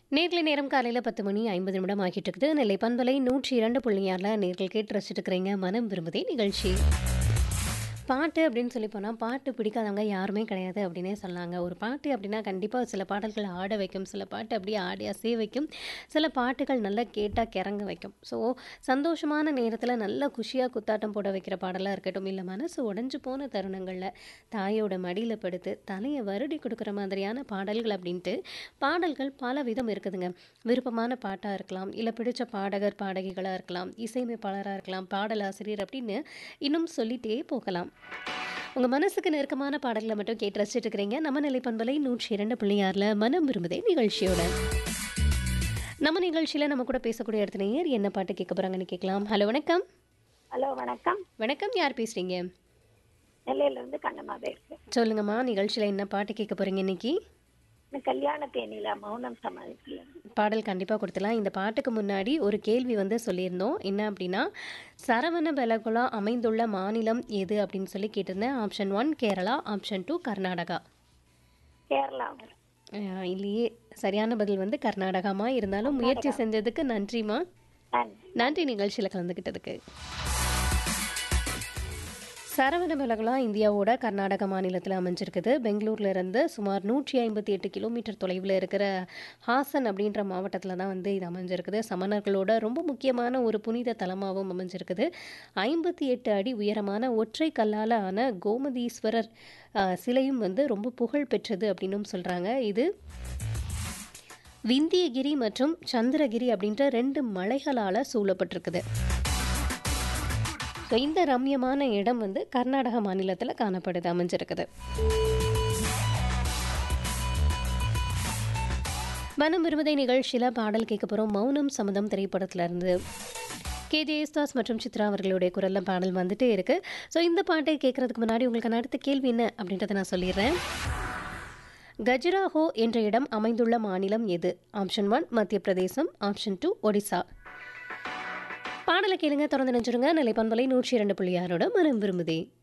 நேர்களை நேரம் காலையில் பத்து மணி ஐம்பது நிமிடம் ஆகிட்டு இருக்குது நெல்லை பண்பலை நூற்றி இரண்டு புள்ளியாரில் நேர்கள் கேட்டு ரசிச்சுட்டு இருக்கிறீங்க மனம் விரும்புதே நிகழ்ச்சி பாட்டு அப்படின்னு சொல்லி போனால் பாட்டு பிடிக்காதவங்க யாருமே கிடையாது அப்படின்னே சொன்னாங்க ஒரு பாட்டு அப்படின்னா கண்டிப்பாக சில பாடல்கள் ஆட வைக்கும் சில பாட்டு அப்படியே ஆடி அசைய வைக்கும் சில பாட்டுகள் நல்லா கேட்டால் கிறங்க வைக்கும் ஸோ சந்தோஷமான நேரத்தில் நல்ல குஷியாக குத்தாட்டம் போட வைக்கிற பாடலாக இருக்கட்டும் இல்லை மனசு உடஞ்சு போன தருணங்களில் தாயோட மடியில் படுத்து தலையை வருடி கொடுக்குற மாதிரியான பாடல்கள் அப்படின்ட்டு பாடல்கள் பல விதம் இருக்குதுங்க விருப்பமான பாட்டாக இருக்கலாம் இல்லை பிடிச்ச பாடகர் பாடகிகளாக இருக்கலாம் இசையமைப்பாளராக இருக்கலாம் பாடலாசிரியர் அப்படின்னு இன்னும் சொல்லிட்டே போகலாம் உங்கள் மனசுக்கு நெருக்கமான பாடல்களை மட்டும் கேட்டு ரசிச்சுட்டு இருக்கிறீங்க நம்ம நிலை பண்பலை நூற்றி இரண்டு புள்ளியாரில் மனம் விரும்புதே நிகழ்ச்சியோட நம்ம நிகழ்ச்சியில் நம்ம கூட பேசக்கூடிய இடத்துல நேர் என்ன பாட்டு கேட்க போகிறாங்கன்னு கேட்கலாம் ஹலோ வணக்கம் ஹலோ வணக்கம் வணக்கம் யார் பேசுகிறீங்க நெல்லையில இருந்து கண்ணம்மா பேசுறேன் சொல்லுங்கம்மா நிகழ்ச்சியில் என்ன பாட்டு கேட்க போகிறீங்க இன்னைக்கு இந்த கல்யாண தேனில மௌனம் சமாளிக்கல பாடல் கண்டிப்பாக கொடுத்துலாம் இந்த பாட்டுக்கு முன்னாடி ஒரு கேள்வி வந்து சொல்லியிருந்தோம் என்ன அப்படின்னா சரவண பெலகுலா அமைந்துள்ள மாநிலம் எது அப்படின்னு சொல்லி கேட்டிருந்தேன் option one Kerala option two Karnataka Kerala அஹ் இல்லையே சரியான பதில் வந்து கர்நாடகாமா இருந்தாலும் முயற்சி செஞ்சதுக்கு நன்றிம்மா நன்றி நன்றி நிகழ்ச்சியில் கலந்துக்கிட்டதுக்கு சரவண பெலகுலா இந்தியாவோட கர்நாடக மாநிலத்தில் அமைஞ்சிருக்குது பெங்களூர்ல இருந்து சுமார் நூற்றி ஐம்பத்தி எட்டு கிலோமீட்டர் தொலைவில் இருக்கிற ஹாசன் அப்படின்ற மாவட்டத்தில் தான் வந்து இது அமைஞ்சிருக்குது சமணர்களோட ரொம்ப முக்கியமான ஒரு புனித தலமாகவும் அமைஞ்சிருக்குது ஐம்பத்தி எட்டு அடி உயரமான ஒற்றை கல்லால் ஆன கோமதீஸ்வரர் அஹ், சிலையும் வந்து ரொம்ப புகழ் பெற்றது அப்படின்னும் சொல்கிறாங்க இது விந்தியகிரி மற்றும் சந்திரகிரி அப்படின்ற ரெண்டு மலைகளால் சூழப்பட்டிருக்குது ஸோ இந்த ரம்யமான இடம் வந்து கர்நாடக மாநிலத்தில் காணப்படுது அமைஞ்சிருக்குது மனம் விரும்பதை நிகழ்ச்சியில் பாடல் கேட்க போகிறோம் மௌனம் சம்மதம் திரைப்படத்துல இருந்து கே ஜெயஸ்தாஸ் மற்றும் சித்ரா அவர்களுடைய குரலில் பாடல் வந்துட்டே இருக்கு ஸோ இந்த பாட்டை கேட்கறதுக்கு முன்னாடி உங்களுக்கு அடுத்த கேள்வி என்ன அப்படின்றத நான் சொல்லிடுறேன் கஜுராஹோ என்ற இடம் அமைந்துள்ள மாநிலம் எது ஆப்ஷன் ஒன் மத்திய பிரதேசம் ஆப்ஷன் டூ ஒடிசா பாடலை கேளுங்க தொடர்ந்து நினைச்சிருங்க நிலைப்பண்பலை நூற்றி இரண்டு புள்ளி ஆறோட மனம் விரும்புதே